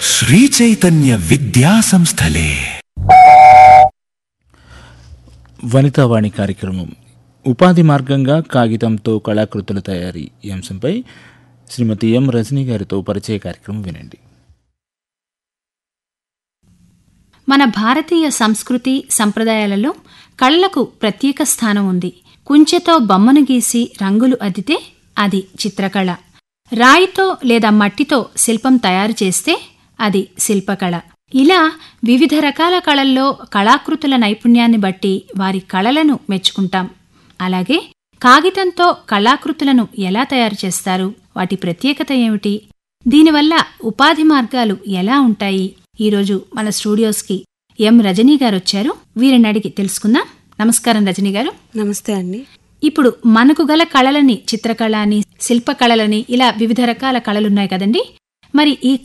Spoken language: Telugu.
శ్రీ చైతన్య విద్యా సంస్థలే వనితావాణి కార్యక్రమం ఉపాధి మార్గంగా కాగితంతో కళాకృతుల తయారీ ఈ అంశంపై శ్రీమతి ఎం రజనీ గారితో పరిచయ కార్యక్రమం వినండి మన భారతీయ సంస్కృతి సంప్రదాయాలలో కళలకు ప్రత్యేక స్థానం ఉంది కుంచెతో బొమ్మను గీసి రంగులు అద్దితే అది చిత్రకళ రాయితో లేదా మట్టితో శిల్పం తయారు చేస్తే అది శిల్పకళ ఇలా వివిధ రకాల కళల్లో కళాకృతుల నైపుణ్యాన్ని బట్టి వారి కళలను మెచ్చుకుంటాం అలాగే కాగితంతో కళాకృతులను ఎలా తయారు చేస్తారు వాటి ప్రత్యేకత ఏమిటి దీనివల్ల ఉపాధి మార్గాలు ఎలా ఉంటాయి ఈరోజు మన స్టూడియోస్కి ఎం రజనీ గారు వచ్చారు వీరిని అడిగి తెలుసుకుందాం నమస్కారం రజనీ గారు నమస్తే అండి ఇప్పుడు మనకు గల కళలని చిత్రకళ అని శిల్పకళలని ఇలా వివిధ రకాల కళలున్నాయి కదండి మరి ఈ